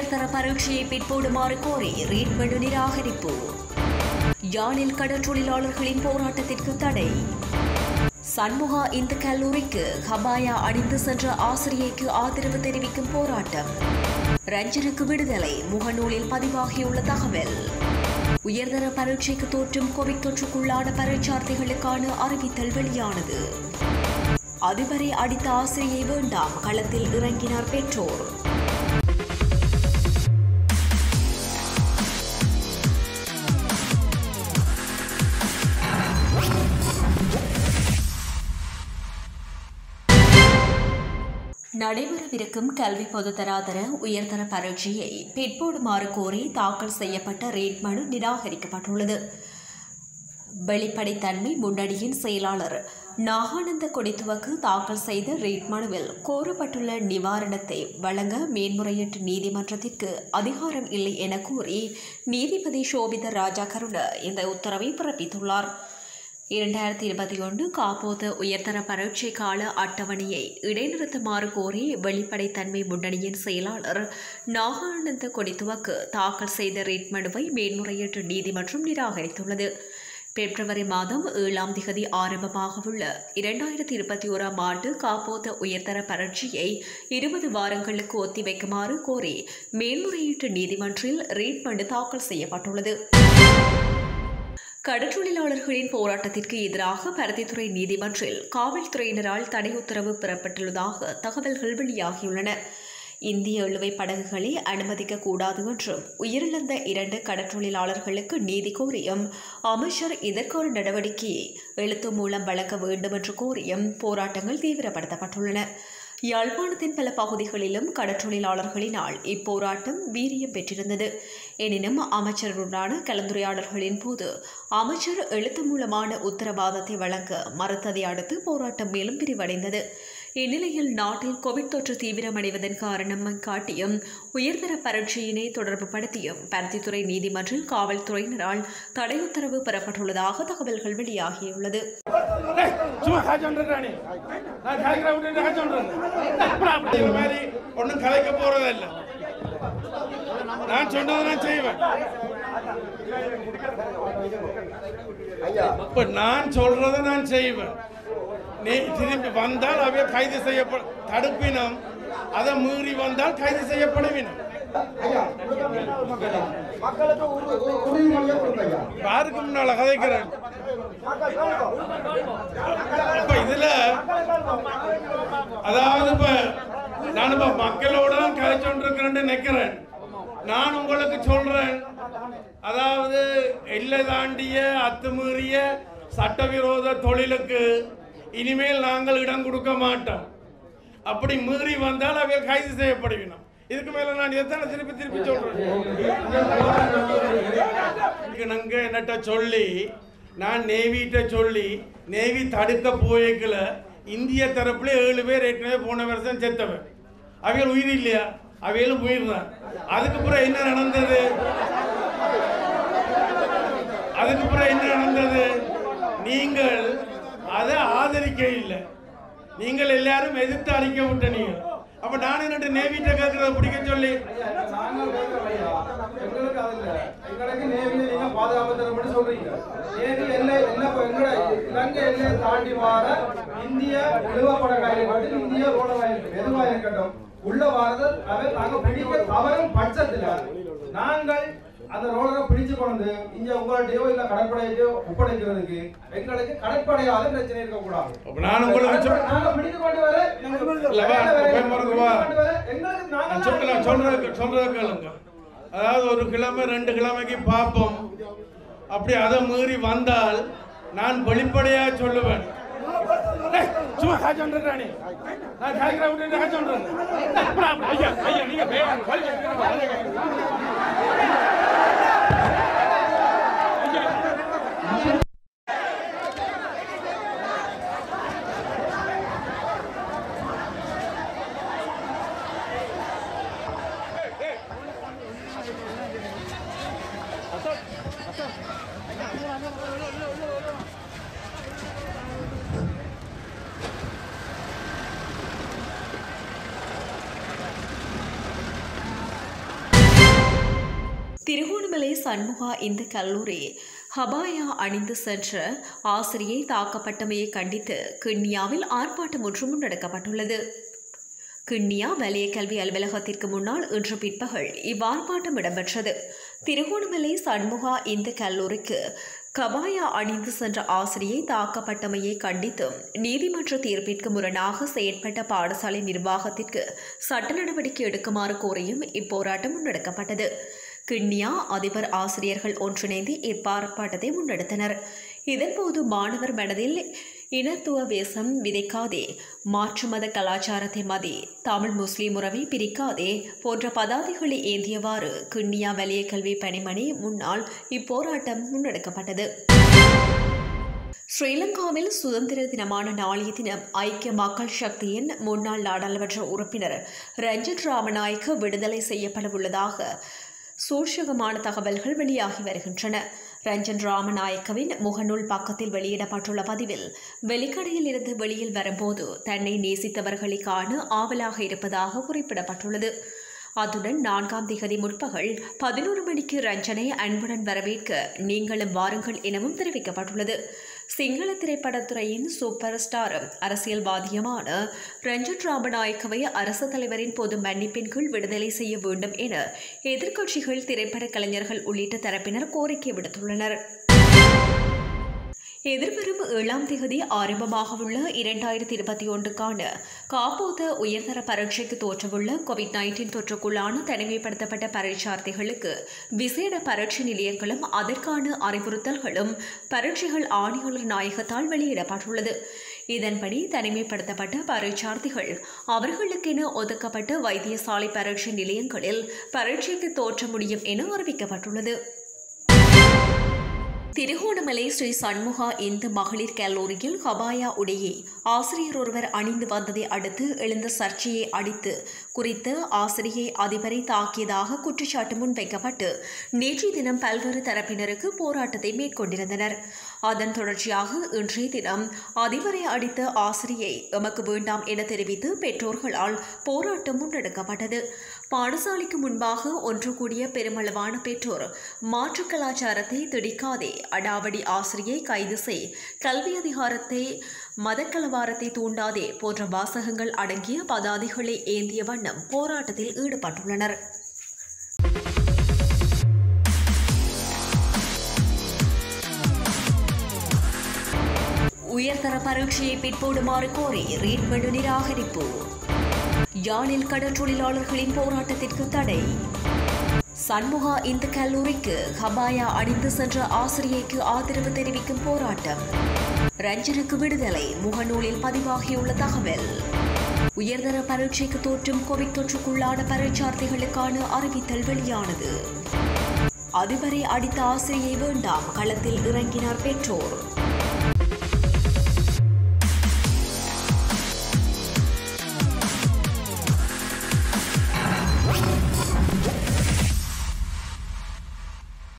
உயர்தர பரீட்சையை பிற்போடுமாறு கோரி ரீட் மனு நிராகரிப்பு யாழில் கடற்றொழிலாளர்களின் போராட்டத்திற்கு தடை சண்முகா இந்த கல்லூரிக்கு ஹபாயா அணிந்து சென்ற ஆசிரியைக்கு ஆதரவு தெரிவிக்கும் போராட்டம் ரஞ்சனுக்கு விடுதலை முகநூலில் பதிவாகியுள்ள தகவல் உயர்தர பரீட்சைக்கு தோற்றும் கோவிட் தொற்றுக்குள்ளான பரீட்சார்த்திகளுக்கான அறிவித்தல் வெளியானது அதுவரை அடித்த ஆசிரியை வேண்டாம் களத்தில் இறங்கினார் பெற்றோர் நடைபெறவிருக்கும் கல்வி பொதுத்தராதர உயர்தர பரீட்சையை பிற்போடுமாறு கோரி தாக்கல் செய்யப்பட்ட ரேட் மனு நிராகரிக்கப்பட்டுள்ளது வெளிப்படைத்தன்மை முன்னணியின் செயலாளர் நாகானந்த கொடித்துவக்கு தாக்கல் செய்த ரேட் மனுவில் கோரப்பட்டுள்ள நிவாரணத்தை வழங்க மேன்முறையீட்டு நீதிமன்றத்திற்கு அதிகாரம் இல்லை என கூறி நீதிபதி சோபித ராஜா கருண இந்த உத்தரவை பிறப்பித்துள்ளார் இரண்டாயிரத்தி இருபத்தி ஒன்று காப்போது உயர்தர பரீட்சை கால அட்டவணையை இடைநிறுத்துமாறு கோரி வெளிப்படைத்தன்மை முன்னணியின் செயலாளர் நாகானந்த கொடித்துவக்கு தாக்கல் செய்த ரேட் மனுவை மேன்முறையீட்டு நீதிமன்றம் நிராகரித்துள்ளது பிப்ரவரி மாதம் ஏழாம் திகதி ஆரம்பமாகவுள்ள இரண்டாயிரத்தி இருபத்தி ஓராம் ஆண்டு காப்போத உயர்தர பரீட்சையை இருபது வாரங்களுக்கு ஒத்திவைக்குமாறு கோரி மேல்முறையீட்டு நீதிமன்றில் ரீட் மனு தாக்கல் செய்யப்பட்டுள்ளது கடற்றொழிலாளர்களின் போராட்டத்திற்கு எதிராக பருத்தித்துறை நீதிமன்றில் காவல்துறையினரால் தடை உத்தரவு பெறப்பட்டுள்ளதாக தகவல்கள் வெளியாகியுள்ளன இந்திய இழுவை படகுகளை அனுமதிக்க கூடாது என்றும் உயிரிழந்த இரண்டு கடற்றொழிலாளர்களுக்கு நீதி கோரியும் அமைச்சர் இதற்கான நடவடிக்கையை எழுத்து மூலம் வழங்க வேண்டும் என்று கோரியும் போராட்டங்கள் தீவிரப்படுத்தப்பட்டுள்ளன யாழ்ப்பாணத்தின் பல பகுதிகளிலும் கடற்றொழிலாளர்களினால் இப்போராட்டம் வீரியம் பெற்றிருந்தது எனினும் அமைச்சருடனான கலந்துரையாடல்களின் போது அமைச்சர் எழுத்து மூலமான உத்தரவாதத்தை வழங்க மறுத்ததை அடுத்து போராட்டம் மேலும் விரிவடைந்தது இந்நிலையில் நாட்டில் கோவிட் தொற்று தீவிரமடைவதன் காரணம் காட்டியும் உயர்தர பரீட்சையினை தொடர்பு படுத்தியும் பருத்தித்துறை நீதிமன்றில் காவல்துறையினரால் தடை உத்தரவு பெறப்பட்டுள்ளதாக தகவல்கள் வெளியாகியுள்ளது டேய், சும்மா காய்ச்சி வந்துடுறானே நான் கலைக்கிற விட்டு காய்ச்சி வந்துடுறேன் அப்புறம் அப்படி இந்த மாதிரி ஒன்றும் கலைக்க போறதே இல்லை நான் சொன்னதை நான் செய்வேன் இப்ப நான் சொல்றதை நான் செய்வேன் நீ திரும்பி வந்தால் அவைய கைது செய்யப்பட தடுப்பினம் அதை மீறி வந்தால் கைது செய்யப்படுவினம் மக்களுக்கு உறு- உறு- உறுதிமொழியை கொடுங்க ஐயா. யாருக்கு முன்னால கதைக்கிறேன் அப்ப இதுல அதாவது இப்ப நான் இப்ப மக்களோட தான் கதைச்சொண்டிருக்கிறேன்னு நினைக்கிறேன் நான் உங்களுக்கு சொல்றேன் அதாவது எல்லை தாண்டிய அத்துமீறிய சட்டவிரோத தொழிலுக்கு இனிமேல் நாங்கள் இடம் கொடுக்க மாட்டோம் அப்படி மீறி வந்தால் அவை கைது செய்யப்படுவினோம் இதுக்கு மேல நான் எத்தனை திருப்பி திருப்பி சொல்றேன் நங்க என்னட்ட சொல்லி நான் நேவிட்ட சொல்லி நேவி தடுக்க போய்க்கல இந்திய தரப்புல ஏழு பேர் ஏற்கனவே போன வருஷம் செத்தவன் அவைகள் உயிர் இல்லையா அவைகளும் உயிர் தான் அதுக்கப்புறம் என்ன நடந்தது அதுக்கப்புறம் என்ன நடந்தது நீங்கள் அதை ஆதரிக்க இல்லை நீங்கள் எல்லாரும் எதிர்த்து அழிக்க விட்ட நீங்க அப்ப நான் என்ன நேவிட்ட கேட்கறத பிடிக்க சொல்லி நாங்கள் கேட்கலையா? எங்களுக்கு அது இல்ல. எங்களுக்கு நேவில நீங்க பாதுகாப்பு தரப்படி சொல்றீங்க நேவி எல்லை என்ன இப்ப எங்கட இலங்கை எல்லையை தாண்டி வார இந்திய நிறுவப்படகாய் இருக்கட்டும் இந்திய ரோடவாய் இருக்கட்டும் எதுவாக இருக்கட்டும் உள்ள வாரது அதை நாங்க பிடிக்க தவறும் பட்சத்துல நாங்கள் அந்த ரோலரை பிடிச்சு கொண்டு இங்க உங்கள்கிட்டயோ இல்ல கடற்படையோ ஒப்படைக்கிறதுக்கு எங்களுக்கு கடற்படையால பிரச்சனை இருக்கக்கூடாது அப்ப நான் உங்களுக்கு சொல்- நாங்க பிடித்து கொண்டு வர இல்ல, வா, போய் மறந்து வா. எங்களுக்கு நான் நாங்க சொல்றேன் சொல்றது சொல்றத கேளுங்க அதாவது ஒரு கிழமை ரெண்டு கிழமைக்கு பார்ப்போம் அப்படி அதை மீறி வந்தால் நான் வெளிப்படையா சொல்லுவேன் டேய், சும்மா காய்ச்சி வந்துடுறானே நான் காய்க்கிற விட்டு காய்ச்சி வந்துடுறேன் அப்புறம் அப்படி, ஐயா ஐயா நீங்க வே- வழி- சண்முகா இந்து கல்லூரி ஹபாயா அணிந்து சென்ற ஆசிரியை தாக்கப்பட்டமையை கண்டித்து கிண்ணியாவில் ஆர்ப்பாட்டம் ஒன்று முன்னெடுக்கப்பட்டுள்ளது கிண்ணியா வலய கல்வி அலுவலகத்திற்கு முன்னால் இன்று பிற்பகல் இவ்வார்ப்பாட்டம் இடம்பெற்றது திருகோணமலை சண்முகா இந்து கல்லூரிக்கு கபாயா அணிந்து சென்ற ஆசிரியை தாக்கப்பட்டமையை கண்டித்தும் நீதிமன்ற தீர்ப்பிற்கு முரணாக செயற்பட்ட பாடசாலை நிர்வாகத்திற்கு சட்ட நடவடிக்கை எடுக்குமாறு கோரியும் இப்போராட்டம் முன்னெடுக்கப்பட்டது கிண்ணியா அதிபர் ஆசிரியர்கள் ஒன்றிணைந்து இப்பார்ப்பாட்டத்தை முன்னெடுத்தனர் இதன்போது மாணவர் மனதில் இனத்துவ வேஷம் விதைக்காதே மாற்று மத கலாச்சாரத்தை மதி தமிழ் முஸ்லிம் உறவை பிரிக்காதே போன்ற பதாதைகளை ஏந்தியவாறு கிண்ணியா வலய கல்வி பணிமனை முன்னால் இப்போராட்டம் முன்னெடுக்கப்பட்டது ஸ்ரீலங்காவில் சுதந்திர தினமான நாளைய தினம் ஐக்கிய மக்கள் சக்தியின் முன்னாள் நாடாளுமன்ற உறுப்பினர் ரஞ்சித் ராமநாயக்க விடுதலை செய்யப்பட உள்ளதாக சூழ்ச்சகமான தகவல்கள் வெளியாகி வருகின்றன ரஞ்சன் ராமநாயக்கவின் முகநூல் பக்கத்தில் வெளியிடப்பட்டுள்ள பதிவில் வெளிக்கடையில் இருந்து வெளியில் வரும்போது தன்னை நேசித்தவர்களை காண ஆவலாக இருப்பதாக குறிப்பிடப்பட்டுள்ளது அத்துடன் நான்காம் திகதி முற்பகல் பதினோரு மணிக்கு ரஞ்சனை அன்புடன் வரவேற்க நீங்களும் வாருங்கள் எனவும் தெரிவிக்கப்பட்டுள்ளது சிங்கள திரைப்படத்துறையின் சூப்பர் ஸ்டார் அரசியல்வாதியமான ரஞ்சன் ராமநாயக்கவை அரசு தலைவரின் பொது மன்னிப்பின் கீழ் விடுதலை செய்ய வேண்டும் என எதிர்க்கட்சிகள் திரைப்பட கலைஞர்கள் உள்ளிட்ட தரப்பினர் கோரிக்கை விடுத்துள்ளனர் எதிர்வரும் ஏழாம் திகதி ஆரம்பமாகவுள்ள இரண்டாயிரத்தி இருபத்தி ஒன்றுக்கான காப்போத உயர்தர பரீட்சைக்கு தோற்றவுள்ள கோவிட் நைன்டீன் தொற்றுக்குள்ளான தனிமைப்படுத்தப்பட்ட பரீட்சார்த்திகளுக்கு விசேட பரீட்சை நிலையங்களும் அதற்கான அறிவுறுத்தல்களும் பரீட்சைகள் ஆணையாளர் நாயகத்தால் வெளியிடப்பட்டுள்ளது இதன்படி தனிமைப்படுத்தப்பட்ட பரீட்சார்த்திகள் அவர்களுக்கென ஒதுக்கப்பட்ட வைத்தியசாலை பரீட்சை நிலையங்களில் பரீட்சைக்கு தோற்ற முடியும் என அறிவிக்கப்பட்டுள்ளது திருகோணமலை ஸ்ரீ சண்முகா இந்து மகளிர் கல்லூரியில் ஹபாயா உடையை ஆசிரியர் ஒருவர் அணிந்து வந்ததை அடுத்து எழுந்த சர்ச்சையை அடித்து குறித்த ஆசிரியை அதிபரை தாக்கியதாக குற்றச்சாட்டு முன்வைக்கப்பட்டு நேற்றைய தினம் பல்வேறு தரப்பினருக்கு போராட்டத்தை மேற்கொண்டிருந்தனர் அதன் தொடர்ச்சியாக இன்றைய தினம் அதிபரை அடித்த ஆசிரியை எமக்கு வேண்டாம் என தெரிவித்து பெற்றோர்களால் போராட்டம் முன்னெடுக்கப்பட்டது பாடசாலைக்கு முன்பாக ஒன்று கூடிய பெருமளவான பெற்றோர் மாற்று கலாச்சாரத்தை திடிக்காதே அடாவடி ஆசிரியை கைது செய் கல்வி அதிகாரத்தை மதக்கலவாரத்தை தூண்டாதே போன்ற வாசகங்கள் அடங்கிய பதாதிகளை ஏந்திய வண்ணம் போராட்டத்தில் ஈடுபட்டுள்ளனர் உயர்தர பரீட்சையை பிற்போடுமாறு கோரி ரீட் மனு நிராகரிப்பு யாழில் கடற்றொழிலாளர்களின் போராட்டத்திற்கு தடை சண்முகா இந்து கல்லூரிக்கு ஹபாயா அணிந்து சென்ற ஆசிரியைக்கு ஆதரவு தெரிவிக்கும் போராட்டம் ரஞ்சனுக்கு விடுதலை முகநூலில் பதிவாகியுள்ள தகவல் உயர்தர பரீட்சைக்கு தோற்றும் கோவிட் தொற்றுக்குள்ளான பரீட்சார்த்திகளுக்கான அறிவித்தல் வெளியானது அதிபரை அடித்த ஆசிரியை வேண்டாம் களத்தில் இறங்கினார் பெற்றோர்